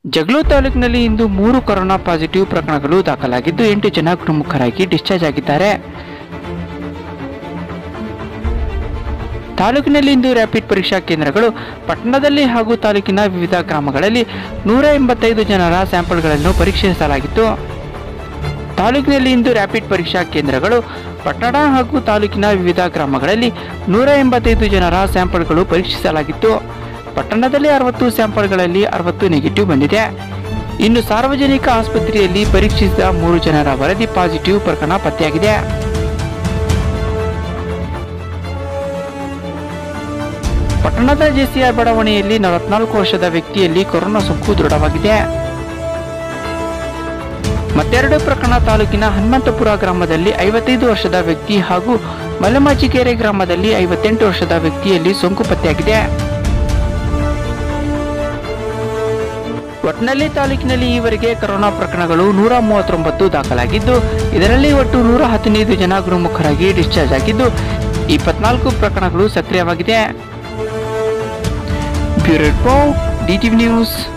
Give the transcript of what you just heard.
ಜಗಳೂರು ತಾಲೂಕಿನಲ್ಲಿ ಇಂದು ಮೂರು corona positive ಪ್ರಕರಣಗಳು ದಾಖಲಾಗಿದ್ದು ಎಂಟು ಜನ ಗುಣಮುಖರಾಗಿ ಡಿಸ್ಚಾರ್ಜ್ ಆಗಿದ್ದಾರೆ ತಾಲೂಕಿನಲ್ಲಿ ಇಂದು ರ್ಯಾಪಿಡ್ ಪರೀಕ್ಷಾ ಕೇಂದ್ರಗಳು ಪಟ್ಟಣದಲ್ಲಿ ಹಾಗೂ ತಾಲೂಕಿನ ವಿವಿಧ ಗ್ರಾಮಗಳಲ್ಲಿ ನೂರ ಎಂಬತ್ತೈದು ಜನರ ಸ್ಯಾಂಪಲ್ಗಳನ್ನು ಪರೀಕ್ಷಿಸಲಾಗಿತ್ತು ತಾಲೂಕಿನಲ್ಲಿ ಇಂದು ರ್ಯಾಪಿಡ್ ಪರೀಕ್ಷಾ ಕೇಂದ್ರಗಳು ಪಟ್ಟಣ ಹಾಗೂ ತಾಲೂಕಿನ ವಿವಿಧ ಗ್ರಾಮಗಳಲ್ಲಿ ನೂರ ಎಂಬತ್ತೈದು ಜನರ ಸ್ಯಾಂಪಲ್ಗಳು ಪರೀಕ್ಷಿಸಲಾಗಿತ್ತು ಪಟ್ಟಣದಲ್ಲಿ ಅರವತ್ತು ಸ್ಯಾಂಪಲ್ಗಳಲ್ಲಿ ಅರವತ್ತು ನೆಗೆಟಿವ್ ಬಂದಿದೆ ಇನ್ನು ಸಾರ್ವಜನಿಕ ಆಸ್ಪತ್ರೆಯಲ್ಲಿ ಪರೀಕ್ಷಿಸಿದ ಮೂರು ಜನರ ವರದಿ ಪಾಸಿಟಿವ್ ಪ್ರಕರಣ ಪತ್ತೆಯಾಗಿದೆ ಪಟ್ಟಣದ ಜೆಸಿಆರ್ ಬಡಾವಣೆಯಲ್ಲಿ ನಲವತ್ನಾಲ್ಕು ವರ್ಷದ ವ್ಯಕ್ತಿಯಲ್ಲಿ ಕೊರೋನಾ ಸೋಂಕು ದೃಢವಾಗಿದೆ ಮತ್ತೆರಡು ಪ್ರಕರಣ ತಾಲೂಕಿನ ಹನುಮಂತಪುರ ಗ್ರಾಮದಲ್ಲಿ ಐವತ್ತೈದು ವರ್ಷದ ವ್ಯಕ್ತಿ ಹಾಗೂ ಮಲಮಾಚಿಕೆರೆ ಗ್ರಾಮದಲ್ಲಿ ಐವತ್ತೆಂಟು ವರ್ಷದ ವ್ಯಕ್ತಿಯಲ್ಲಿ ಸೋಂಕು ಪತ್ತೆಯಾಗಿದೆ ಒಟ್ನಲ್ಲಿ ತಾಲೂಕಿನಲ್ಲಿ ಈವರೆಗೆ ಕೊರೋನಾ ಪ್ರಕರಣಗಳು ನೂರ ಮೂವತ್ತೊಂಬತ್ತು ದಾಖಲಾಗಿದ್ದು ಇದರಲ್ಲಿ ಒಟ್ಟು ನೂರ ಹದಿನೈದು ಜನ ಗುಣಮುಖರಾಗಿ ಡಿಸ್ಚಾರ್ಜ್ ಆಗಿದ್ದು ಇಪ್ಪತ್ನಾಲ್ಕು ಪ್ರಕರಣಗಳು ಸಕ್ರಿಯವಾಗಿದೆ ಬ್ಯೂರೋ ರಿಪೋರ್ಟ್ ಡಿಟಿವಿ ನ್ಯೂಸ್